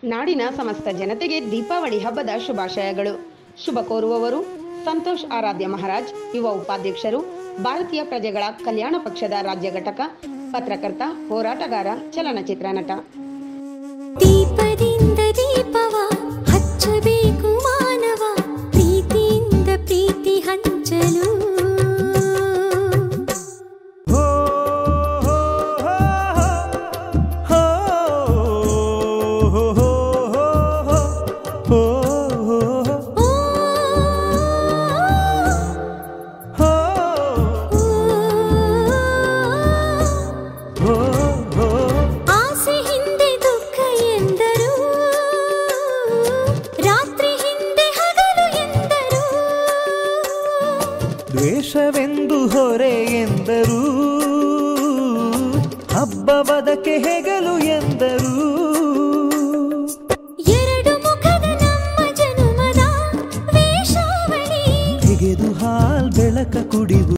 ನಾಡಿನ ಸಮಸ್ತ ಜನತೆಗೆ ದೀಪಾವಳಿ ಹಬ್ಬದ ಶುಭಾಶಯಗಳು ಶುಭ ಕೋರುವವರು ಸಂತೋಷ್ ಆರಾಧ್ಯ ಮಹಾರಾಜ್ ಯುವ ಉಪಾಧ್ಯಕ್ಷರು ಭಾರತೀಯ ಪ್ರಜೆಗಳ ಕಲ್ಯಾಣ ಪಕ್ಷದ ರಾಜ್ಯ ಘಟಕ ಪತ್ರಕರ್ತ ಹೋರಾಟಗಾರ ಚಲನಚಿತ್ರ ನಟ ದೀಪದಿಂದ ದೀಪವ ಹಚ್ಚಬೇಕು ಮಾನವ ಪ್ರೀತಿಯಿಂದ ಪ್ರೀತಿ ಹಂಚಲು ಹೋ ಹೋ ಹೋ ಹೋ ಹೋ ಹೋ ಓ, ಹೋ ಓ, ಹೋ ಆಸೆ ಹಿಂದೆ ದುಃಖ ಎಂದರು ರಾತ್ರಿ ಹಿಂದೆ ಹಗಲು ಎಂದರು ದ್ವೇಷವೆಂದು ಹೊರೆ ಎಂದರು ಹಬ್ಬವದಕ್ಕೆ ಹೆಗಲು ಎಂದರು ಎರಡು ಮುಖದ ನಮ್ಮ ಜನುಮದ ವೇಷಾವಳಿ ತೆಗೆದು ಹಾಲ್ ಬೆಳಕ ಕುಡಿದು